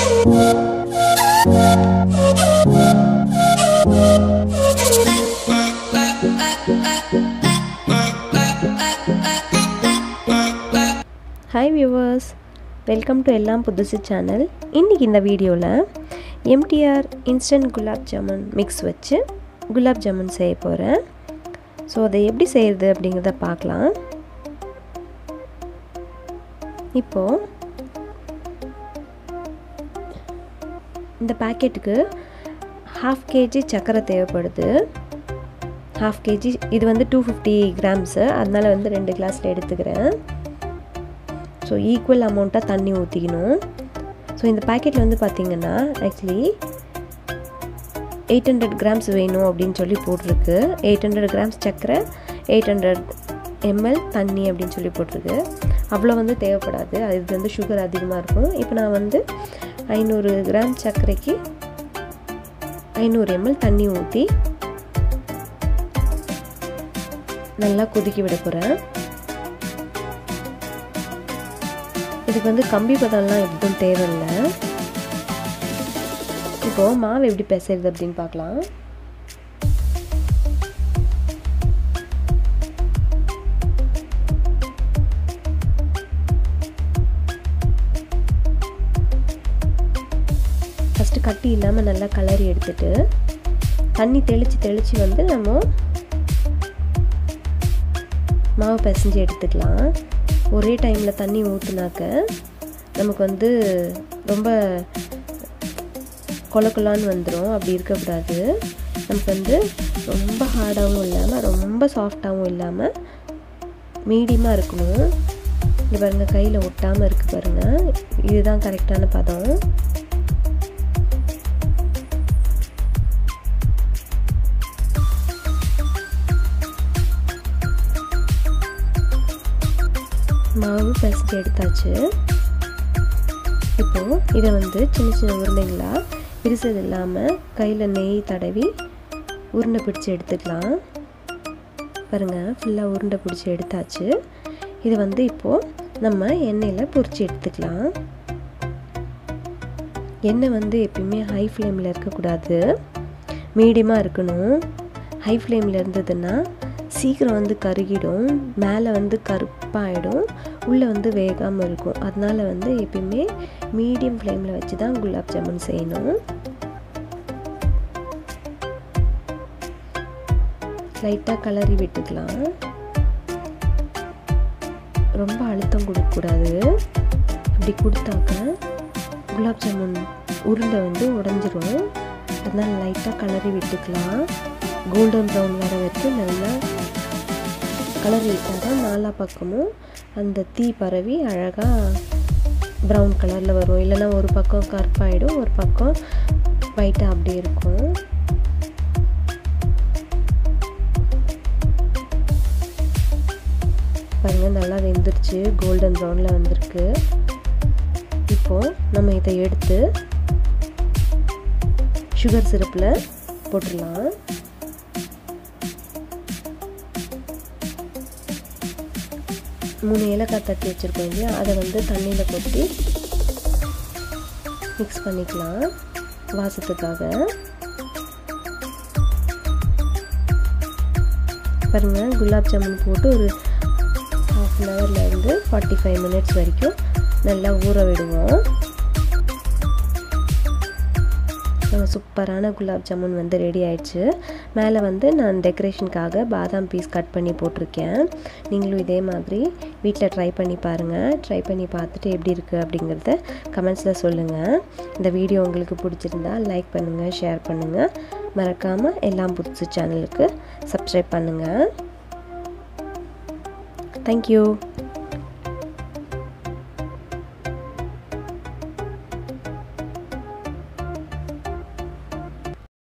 hi viewers welcome to எல்லாம் புதுசு channel இன்றைக்கி இந்த வீடியோவில் MTR instant gulab jamun mix வச்சு குலாப் ஜாமுன் செய்ய போகிறேன் ஸோ அதை எப்படி செய்கிறது அப்படிங்கிறத பார்க்கலாம் இப்போது இந்த பேக்கெட்டுக்கு ஹாஃப் கேஜி சர்க்கரை தேவைப்படுது ஹாஃப் கேஜி இது வந்து டூ ஃபிஃப்டி கிராம்ஸு அதனால் வந்து ரெண்டு கிளாஸில் எடுத்துக்கிறேன் ஸோ ஈக்குவல் அமௌண்ட்டாக தண்ணி ஊற்றிக்கணும் ஸோ இந்த பேக்கெட்டில் வந்து பார்த்திங்கன்னா ஆக்சுவலி எயிட் ஹண்ட்ரட் கிராம்ஸ் வேணும் அப்படின்னு சொல்லி போட்டிருக்கு எயிட் ஹண்ட்ரட் கிராம்ஸ் சர்க்கரை எயிட் ஹண்ட்ரட் எம்எல் தண்ணி அப்படின்னு சொல்லி போட்டிருக்கு அவ்வளோ வந்து தேவைப்படாது அது இது வந்து சுகர் அதிகமாக இருக்கும் இப்போ நான் வந்து ஐநூறு கிராம் சர்க்கரைக்கு ஐநூறு எம்எல் தண்ணி ஊற்றி நல்லா கொதிக்க விட போகிறேன் இதுக்கு வந்து கம்பி பதம்லாம் எதுவும் தேவையில்லை இப்போது மாவு எப்படி பிசைறது அப்படின்னு பார்க்கலாம் ஃபஸ்ட்டு கட்டி இல்லாமல் நல்லா கலரி எடுத்துட்டு தண்ணி தெளித்து தெளித்து வந்து நம்ம மாவு பிசைஞ்சு எடுத்துக்கலாம் ஒரே டைமில் தண்ணி ஊற்றுனாக்க நமக்கு வந்து ரொம்ப கொல கொலான்னு வந்துடும் அப்படி இருக்கக்கூடாது நமக்கு வந்து ரொம்ப ஹார்டாகவும் இல்லாமல் ரொம்ப சாஃப்டாகவும் இல்லாமல் மீடியமாக இருக்கணும் இங்கே பாருங்கள் கையில் ஒட்டாமல் இருக்குது பாருங்கள் இதுதான் கரெக்டான பதம் மாவு பிசைஞ்சு எடுத்தாச்சு இப்போது இதை வந்து சின்ன சின்ன உருண்டைங்களாக விரிசல் இல்லாமல் கையில் நெய் தடவி உருண்டை பிடிச்சி எடுத்துக்கலாம் பாருங்கள் ஃபுல்லாக உருண்டை பிடிச்சி எடுத்தாச்சு இதை வந்து இப்போது நம்ம எண்ணெயில் பொரிச்சு எடுத்துக்கலாம் எண்ணெய் வந்து எப்பயுமே ஹை ஃப்ளேமில் இருக்கக்கூடாது மீடியமாக இருக்கணும் ஹை ஃப்ளேமில் இருந்ததுன்னா சீக்கிரம் வந்து கருகிடும் மேலே வந்து கருப்பாயிடும் உள்ளே வந்து வேகாமல் இருக்கும் அதனால் வந்து எப்பயுமே மீடியம் ஃப்ளேமில் வச்சு தான் குலாப் ஜாமுன் செய்யணும் லைட்டாக கலரி விட்டுக்கலாம் ரொம்ப அழுத்தம் கொடுக்கக்கூடாது அப்படி கொடுத்தாக்க குலாப் ஜாமுன் உருண்டை வந்து உடஞ்சிரும் அதனால் லைட்டாக கலரி விட்டுக்கலாம் கோல்டன் ப்ரௌன் வர வரைக்கும் நல்லா கலர் விட்டால் தான் நாலா பக்கமும் அந்த தீ பரவி அழகாக ப்ரௌன் கலரில் வரும் இல்லைன்னா ஒரு பக்கம் கருப்பாயிடும் ஒரு பக்கம் ஒயிட்டாக அப்படியே இருக்கும் பாருங்கள் நல்லா வெந்துருச்சு கோல்டன் ப்ரௌனில் வந்திருக்கு இப்போது நம்ம இதை எடுத்து சுகர் சிரப்பில் போட்டுடலாம் மூணு ஏலக்காய் தட்டி வச்சுருக்கோம் இல்லையா அதை வந்து தண்ணியில் கொட்டி மிக்ஸ் பண்ணிக்கலாம் வாசத்துக்காக பாருங்கள் குலாப் ஜாமுன் போட்டு ஒரு ஹாஃப் அன் ஹவர்லேருந்து ஃபார்ட்டி ஃபைவ் மினிட்ஸ் வரைக்கும் நல்லா ஊற விடுவோம் நம்ம சூப்பரான குலாப் ஜாமுன் வந்து ரெடி ஆயிடுச்சு மேலே வந்து நான் டெக்கரேஷனுக்காக பாதாம் பீஸ் கட் பண்ணி போட்டிருக்கேன் நீங்களும் இதே மாதிரி வீட்டில் ட்ரை பண்ணி பாருங்கள் ட்ரை பண்ணி பார்த்துட்டு எப்படி இருக்குது அப்படிங்கிறத கமெண்ட்ஸில் சொல்லுங்கள் இந்த வீடியோ உங்களுக்கு பிடிச்சிருந்தா லைக் பண்ணுங்கள் ஷேர் பண்ணுங்கள் மறக்காமல் எல்லாம் புதுசு சேனலுக்கு சப்ஸ்கிரைப் பண்ணுங்கள் தேங்க்யூ